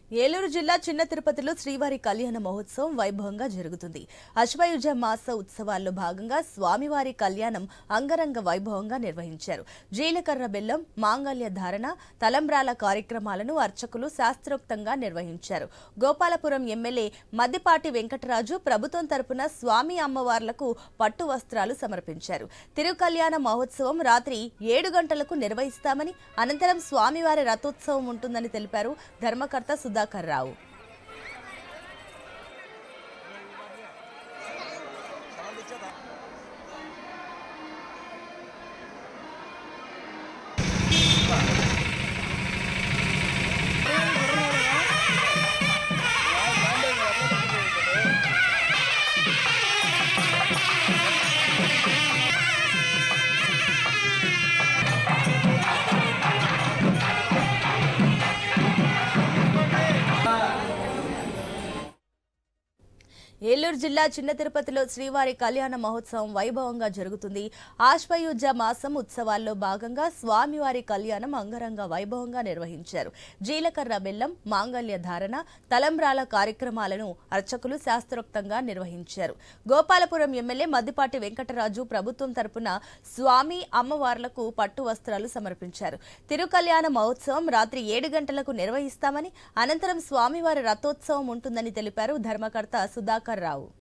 ఏలూరు జిల్లా చిన్న తిరుపతిలో శ్రీవారి కళ్యాణ మహోత్సవం వైభవంగా జరుగుతుంది అశ్వయుజ మాస ఉత్సవాల్లో భాగంగా స్వామివారి కళ్యాణం అంగరంగ వైభవంగా నిర్వహించారు జీలకర్ర బెల్లం మాంగళ్య ధారణ తలంబ్రాల కార్యక్రమాలను అర్చకులు శాస్త్రోక్తంగా నిర్వహించారు గోపాలపురం ఎమ్మెల్యే మద్దిపాటి వెంకటరాజు ప్రభుత్వం తరపున స్వామి అమ్మవార్లకు పట్టు వస్త్రాలు సమర్పించారు తిరుకల్యాణ మహోత్సవం రాత్రి ఏడు గంటలకు నిర్వహిస్తామని అనంతరం స్వామివారి రథోత్సవం ఉంటుందని తెలిపారు ధర్మకర్త సుధాకర్ రావు ఏలూరు జిల్లా చిన్న తిరుపతిలో శ్రీవారి కళ్యాణ మహోత్సవం వైభవంగా జరుగుతుంది ఆశ్వయుజ మాసం ఉత్సవాల్లో భాగంగా స్వామివారి కళ్యాణం అంగరంగ వైభవంగా నిర్వహించారు జీలకర్ర బెల్లం మాంగళ్య ధారణ తలంబ్రాల కార్యక్రమాలను అర్చకులు శాస్త్రోక్తంగా నిర్వహించారు గోపాలపురం ఎమ్మెల్యే మద్దిపాటి వెంకటరాజు ప్రభుత్వం తరపున స్వామి అమ్మవార్లకు పట్టు వస్త్రాలు సమర్పించారు తిరుకల్యాణ మహోత్సవం రాత్రి ఏడు గంటలకు నిర్వహిస్తామని అనంతరం స్వామివారి రథోత్సవం ఉంటుందని తెలిపారు ధర్మకర్త సుధాకర్ రావు